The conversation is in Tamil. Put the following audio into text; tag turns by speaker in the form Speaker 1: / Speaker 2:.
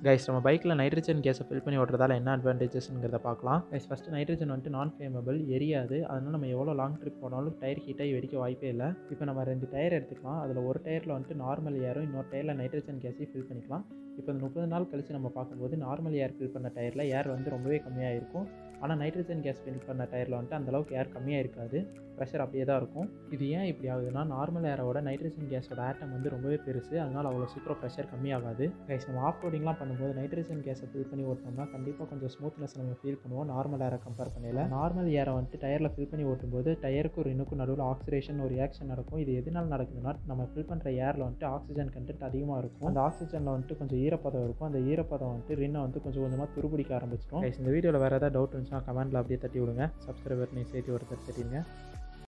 Speaker 1: கைஸ் நம்ம பைக்கில் நைட்ரஜன் கேஸை ஃபில் பண்ணி ஓட்டுறதால என்ன அட்வான்டேஜஸ்ங்கிறத பார்க்கலாம் கைஸ் ஃபஸ்ட்டு நைட்ரஜன் வந்துட்டு நான் ஃப்ளேமபிள் எரியாது அதனால் நம்ம எவ்வளோ லாங் ட்ரிப் போனாலும் டயர் ஹீட் ஆகி வெடிக்க வாய்ப்பே இல்லை இப்போ நம்ம ரெண்டு டயர் எடுத்துக்கலாம் அதில் ஒரு டயரில் வந்துட்டு நார்மல் ஏரும் இன்னொரு டயரில் நைட்ரஜன் கேஸையும் ஃபில் பண்ணிக்கலாம் இப்போ இந்த முப்பது நாள் கழித்து நம்ம பார்க்கும்போது நார்மல் ஏர் ஃபில் பண்ண டயரில் ஏர் வந்து ரொம்பவே கம்மியாக இருக்கும் ஆனால் நைட்ரஜன் கேஸ் ஃபில் பண்ண டயரில் வந்துட்டு அந்தளவுக்கு ஏர் கம்மியாக இருக்காது ப்ரெஷர் அப்படியே தான் இருக்கும் இது ஏன் இப்படி ஆகுதுன்னா நார்மல் ஏரோட நைட்ரஜன் கேஸோட ஆட்டம் வந்து ரொம்பவே பெருசு அதனால் அவ்வளோ சீக்கிரம் ப்ரெஷர் கம்மியாகாது கைஸ் நம்ம ஆஃப் ரோடிங்லாம் பண்ணும்போது நைட்ரஜன் கேஸை ஃபில் பண்ணி ஓட்டினோம்னா கண்டிப்பாக கொஞ்சம் ஸ்மூத்னஸ் நம்ம ஃபீல் பண்ணுவோம் நார்மல் ஏரை கம்பேர் பண்ணல நார்மல் ஏரை வந்துட்டு டயரில் ஃபில் பண்ணி ஓட்டும்போது டயருக்கும் ரினுக்கும் நடுவில் ஆக்சிடேஷன் ஒரு ரியாக்ஷன் நடக்கும் இது எதனால் நடக்குதுன்னா நம்ம ஃபில் பண்ணுற ஏரில் வந்துட்டு ஆக்சிஜன் கண்டென்ட் அதிகமாக இருக்கும் அந்த ஆக்சிஜனில் வந்துட்டு கொஞ்சம் ஈரப்பதம் இருக்கும் அந்த ஈரப்பதம் வந்துட்டு ரின்னை வந்து கொஞ்சம் கொஞ்சமாக துருபிடிக்க ஆரம்பிச்சிடும் கைஸ் இந்த வீடியோவில் வேறு ஏதாவது டவுட் இருந்துச்சுன்னா கமெண்ட்டில் அப்படியே தட்டி விடுங்க சப்ஸ்கிரைபர் நீ சேர்த்து ஒருத்தர் தட்டிடுங்க